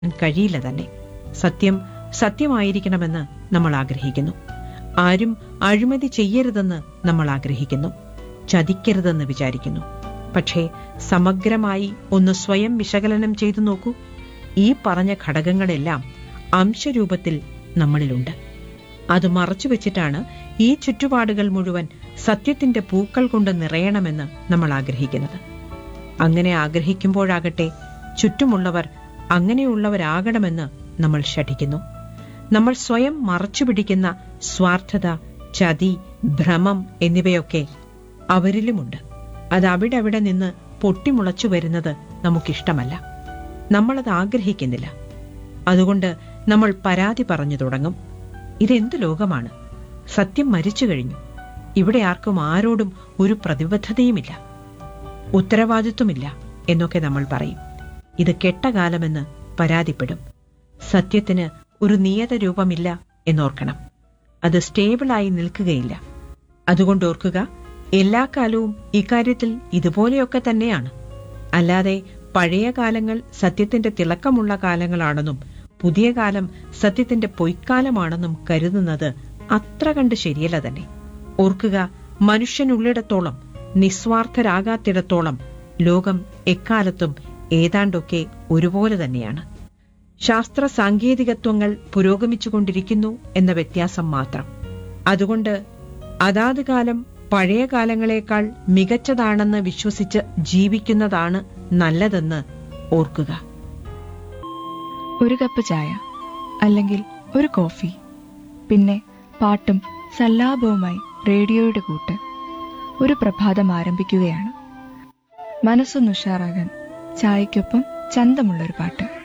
കഴിയില്ല തന്നെ സത്യം സത്യമായിരിക്കണമെന്ന് നമ്മൾ ആഗ്രഹിക്കുന്നു ആരും അഴിമതി ചെയ്യരുതെന്ന് നമ്മൾ ആഗ്രഹിക്കുന്നു ചതിക്കരുതെന്ന് വിചാരിക്കുന്നു പക്ഷേ സമഗ്രമായി ഒന്ന് സ്വയം വിശകലനം ചെയ്തു നോക്കൂ ഈ പറഞ്ഞ ഘടകങ്ങളെല്ലാം അംശരൂപത്തിൽ നമ്മളിലുണ്ട് അത് മറച്ചുവെച്ചിട്ടാണ് ഈ ചുറ്റുപാടുകൾ മുഴുവൻ സത്യത്തിന്റെ പൂക്കൾ കൊണ്ട് നിറയണമെന്ന് നമ്മൾ ആഗ്രഹിക്കുന്നത് അങ്ങനെ ആഗ്രഹിക്കുമ്പോഴാകട്ടെ ചുറ്റുമുള്ളവർ അങ്ങനെയുള്ളവരാകണമെന്ന് നമ്മൾ ശഠിക്കുന്നു നമ്മൾ സ്വയം മറച്ചുപിടിക്കുന്ന സ്വാർത്ഥത ചതി ഭ്രമം എന്നിവയൊക്കെ അവരിലുമുണ്ട് അത് അവിടെ അവിടെ നിന്ന് പൊട്ടിമുളച്ചു വരുന്നത് നമുക്കിഷ്ടമല്ല നമ്മളത് ആഗ്രഹിക്കുന്നില്ല അതുകൊണ്ട് നമ്മൾ പരാതി പറഞ്ഞു തുടങ്ങും ഇതെന്ത് ലോകമാണ് സത്യം മരിച്ചു കഴിഞ്ഞു ഇവിടെ ആർക്കും ആരോടും ഒരു പ്രതിബദ്ധതയുമില്ല ഉത്തരവാദിത്വമില്ല എന്നൊക്കെ നമ്മൾ പറയും ഇത് കെട്ടകാലമെന്ന് പരാതിപ്പെടും സത്യത്തിന് ഒരു നിയത രൂപമില്ല എന്നോർക്കണം അത് സ്റ്റേബിളായി നിൽക്കുകയില്ല അതുകൊണ്ട് ഓർക്കുക എല്ലാ കാലവും ഇക്കാര്യത്തിൽ ഇതുപോലെയൊക്കെ തന്നെയാണ് അല്ലാതെ പഴയ കാലങ്ങൾ സത്യത്തിന്റെ തിളക്കമുള്ള കാലങ്ങളാണെന്നും പുതിയ കാലം സത്യത്തിന്റെ പൊയ്ക്കാലമാണെന്നും കരുതുന്നത് അത്ര കണ്ട് ശരിയല്ല തന്നെ ഓർക്കുക മനുഷ്യനുള്ളിടത്തോളം നിസ്വാർത്ഥരാകാത്തിടത്തോളം ലോകം എക്കാലത്തും ഏതാണ്ടൊക്കെ ഒരുപോലെ തന്നെയാണ് ശാസ്ത്ര സാങ്കേതികത്വങ്ങൾ പുരോഗമിച്ചുകൊണ്ടിരിക്കുന്നു എന്ന വ്യത്യാസം മാത്രം അതുകൊണ്ട് അതാത് കാലം പഴയ കാലങ്ങളെക്കാൾ മികച്ചതാണെന്ന് വിശ്വസിച്ച് ജീവിക്കുന്നതാണ് നല്ലതെന്ന് ഓർക്കുക ഒരു കപ്പ് ചായ അല്ലെങ്കിൽ ഒരു കോഫി പിന്നെ പാട്ടും സല്ലാപവുമായി റേഡിയോയുടെ കൂട്ട് ഒരു പ്രഭാതം ആരംഭിക്കുകയാണ് മനസ്സൊന്ന് ഉഷാറാകാൻ ചായയ്ക്കൊപ്പം ചന്തമുള്ളൊരു പാട്ട്